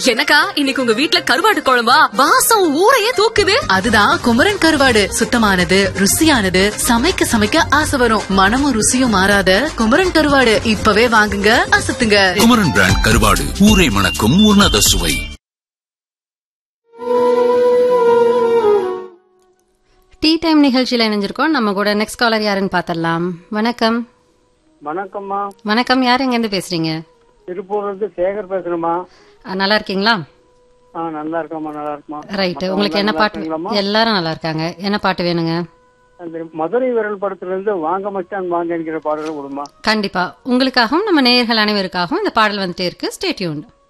எனக்கா இன்னைக்கு உங்க வீட்ல கருவாடு குழம்பா வாசம் ஊரையே தூக்குது அதுதான் குமரன் கருவாடு சுத்தமானது ருசியானது சமைக்க சமைக்க ஆசை வரும் மனமும் ருசியும் மாறாத குமரன் கருவாடு இப்பவே வாங்குங்க அசத்துங்க குமரன் பிராண்ட் கருவாடு ஊரை மணக்கும் உன்னத சுவை டீ டைம் நிகழ்ச்சியில் இணைஞ்சிருக்கோம் நம்ம கூட நெக்ஸ்ட் காலர் யாருன்னு பார்த்தரலாம் வணக்கம் வணக்கம்மா வணக்கம் யார் எங்கேருந்து பேசுறீங்க திருப்பூர்ல இருந்து சேகர் பேசுறேம்மா அஹ், நல்லா இருக்கீங்களா ஆ நல்லா இருக்கம்மா நல்லா இருக்குமா ரைட்டு உங்களுக்கு என்ன பாட்டு எல்லாரும் நல்லா இருக்காங்க என்ன பாட்டு வேணுங்க அந்த மதுரை விரல் படத்துல இருந்து வாங்க மச்சான் வாங்க என்கிற பாடலை கொடுமா கண்டிப்பா உங்களுக்காகவும் நம்ம நேயர்கள் அனைவருக்காகவும் இந்த பாடல் வந்துட்டே இருக்கு ஸ்டேட்யூன்